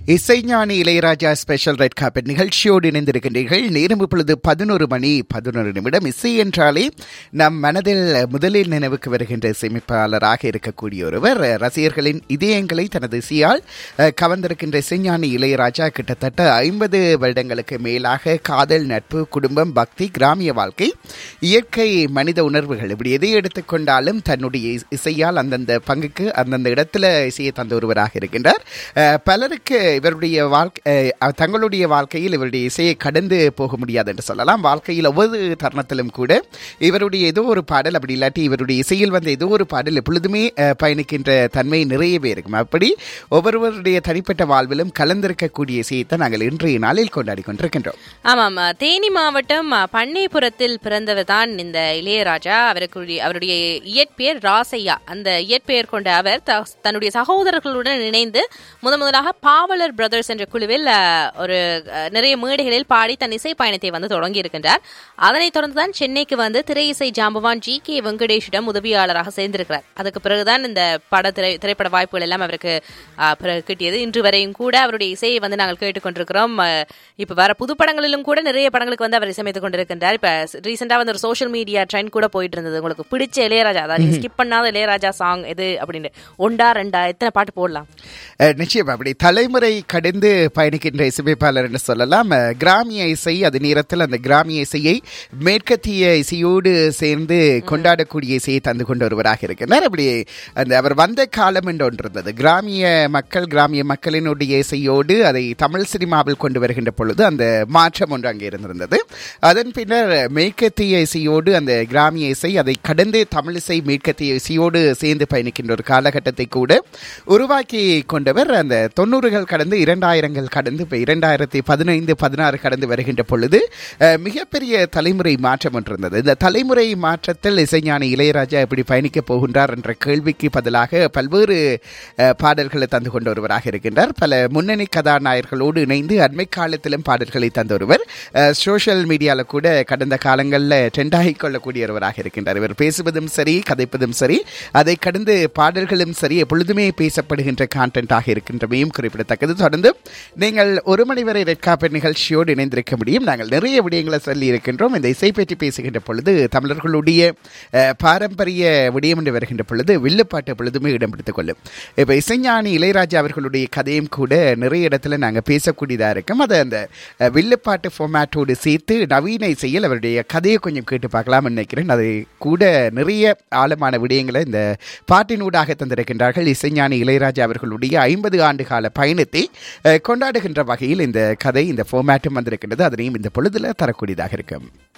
இசைஞானி Ilaiyaraaja special red carpet நிகழ்ச்சியோடு இணைந்திருக்கின்றீர்கள் நேரம் இப்பொழுது பதினோரு மணி பதினோரு நிமிடம் இசை என்றாலே நம் மனதில் முதலில் நினைவுக்கு வருகின்ற இசையமைப்பாளராக இருக்கக்கூடிய ஒருவர் ரசிகர்களின் இதயங்களை தனது இசையால் அஹ், கவர்ந்திருக்கின்ற இசைஞானி இளையராஜா கிட்டத்தட்ட ஐம்பது வருடங்களுக்கு மேலாக காதல் நட்பு குடும்பம் பக்தி கிராமிய வாழ்க்கை இயற்கை மனித உணர்வுகள் இப்படி எதை எடுத்துக்கொண்டாலும் தன்னுடைய இஸ்- இசையால் அந்தந்த பங்குக்கு அந்தந்த இடத்துல இசையை தந்த ஒருவராக இருக்கின்றார் அஹ், பலருக்கு இவருடைய வாழ்க்கை அஹ், தங்களுடைய வாழ்க்கையில் இவருடைய இசையை கடந்து போக முடியாது என்று சொல்லலாம் வாழ்க்கையில் ஒவ்வொரு தருணத்திலும் கூட இவருடைய ஏதோ ஒரு பாடல் அப்படி இல்லாட்டி இவருடைய இசையில் வந்த ஏதோ ஒரு பாடல் எப்பொழுதுமே அஹ், பயணிக்கின்ற தன்மை நிறையவே இருக்கும் அப்படி ஒவ்வொருவருடைய தனிப்பட்ட வாழ்விலும் கலந்திருக்கக்கூடிய இசையைத்தான் நாங்கள் இன்றைய நாளில் கொண்டாடி கொண்டிருக்கின்றோம் ஆமாம் அஹ், தேனி மாவட்டம் அஹ், பண்ணைபுரத்தில் பிறந்தவர் தான் இந்த இளையராஜா அவருக்கு அவருடைய இயற்பெயர் ராசையா அந்த இயற்பெயர் கொண்ட அவர் த- தன்னுடைய சகோதரர்களுடன் இணைந்து முத முதலாக பாவலர் பிரதர்ஸ் என்ற குழுவில் அஹ், ஒரு அஹ், நிறைய மேடைகளில் பாடி தன் இசை பயணத்தை வந்து தொடங்கி இருக்கின்றார் அதனைத் தொடர்ந்து தான் சென்னைக்கு வந்து திரை இசை ஜாம்பவான் ஜி கே வெங்கடேஷிடம் உதவியாளராக சேர்ந்திருக்கிறார் அதுக்கு பிறகுதான் இந்த பட திரை திரைப்பட வாய்ப்புகள் எல்லாம் அவருக்கு அஹ், பிறகு கிட்டியது இன்று வரையும் கூட அவருடைய இசையை வந்து நாங்கள் கேட்டுக்கொண்டிருக்கிறோம் அஹ், இப்ப வர புது படங்களிலும் கூட நிறைய படங்களுக்கு வந்து அவர் இசையமைத்துக் கொண்டிருக்கின்றார் இப்ப ரீசெண்டா வந்து ஒரு சோஷியல் மீடியா ட்ரெண்ட் கூட போயிட்டு இருந்தது உங்களுக்கு பிடிச்ச இளையராஜா அதாவது நீங்க ஸ்கிப் பண்ணாத இளையராஜா சாங் எது அப்படின்னு ஒண்டா ரெண்டா எத்தனை பாட்டு போடலாம் அஹ், நிச்சயம் அப்படி தலைமுறை கடந்து பயணிக்கின்ற இசையமைப்பாளர் என்று சொல்லலாம் அஹ், கிராமிய இசை அது நேரத்தில் அந்த கிராமிய இசையை மேற்கத்திய இசையோடு சேர்ந்து கொண்டாடக்கூடிய இசையை தந்து கொண்டு வருவராக இருக்கிறார் அப்படி அந்த அவர் வந்த காலம் என்று ஒன்று இருந்தது கிராமிய மக்கள் கிராமிய மக்களினுடைய இசையோடு அதை தமிழ் சினிமாவில் கொண்டு வருகின்ற பொழுது அந்த மாற்றம் ஒன்று அங்கே இருந்திருந்தது அதன் பின்னர் மேற்கத்திய இசையோடு அந்த கிராமிய இசை அதை கடந்து தமிழ் இசை மேற்கத்திய இசையோடு சேர்ந்து பயணிக்கின்ற ஒரு காலகட்டத்தை கூட உருவாக்கி கொண்டவர் அந்த தொண்ணூறுகள் கடந்து இரண்டாயிரங்கள் கடந்து இப்போ இரண்டாயிரத்தி பதினைந்து பதினாறு கடந்து வருகின்ற பொழுது அஹ், மிகப்பெரிய தலைமுறை மாற்றம் ஒன்று இருந்தது இந்த தலைமுறை மாற்றத்தில் இசைஞானி இளையராஜா எப்படி பயணிக்கப் போகின்றார் என்ற கேள்விக்கு பதிலாக பல்வேறு அஹ், பாடல்களை தந்து கொண்டு வருவராக இருக்கின்றார் பல முன்னணி கதாநாயகர்களோடு இணைந்து அண்மை காலத்திலும் பாடல்களை தந்த ஒருவர் சோஷியல் மீடியாவில் கூட கடந்த காலங்களில் ட்ரெண்டாகி கொள்ளக்கூடிய ஒருவராக இருக்கின்றார் இவர் பேசுவதும் சரி கதைப்பதும் சரி அதை கடந்து பாடல்களும் சரி எப்பொழுதுமே பேசப்படுகின்ற கான்டென்ட்டாக இருக்கின்றமையும் குறிப்பிடத்தக்கது தொடர்ந்து நீங்கள் ஒரு மணி வரை ரெட் காப்பர் நிகழ்ச்சியோடு இணைந்திருக்க முடியும் நாங்கள் நிறைய விடயங்களை சொல்லி இருக்கின்றோம் இந்த இசை பற்றி பேசுகின்ற பொழுது தமிழர்களுடைய அஹ், பாரம்பரிய விடயம் என்று வருகின்ற பொழுது வில்லுப்பாட்டு எப்பொழுதுமே இடம் பிடித்துக் கொள்ளும் இப்போ இசைஞானி இளையராஜா அவர்களுடைய கதையும் கூட நிறைய இடத்துல நாங்கள் பேசக்கூடியதாக இருக்கும் அதை அந்த அஹ், வில்லுப்பாட்டு ஃபார்மேட்டோடு சேர்த்து நவீன இசையில் அவருடைய கதையை கொஞ்சம் கேட்டு பார்க்கலாம்னு நினைக்கிறேன் அதை கூட நிறைய ஆழமான விடயங்களை இந்த பாட்டினூடாக தந்திருக்கின்றார்கள் இசைஞானி இளையராஜா அவர்களுடைய ஐம்பது ஆண்டு கால பயணத்தை அஹ், கொண்டாடுகின்ற வகையில் இந்த கதை இந்த ஃபார்மேட்டும் வந்திருக்கின்றது அதனையும் இந்த பொழுதுல தரக்கூடியதாக இருக்கும்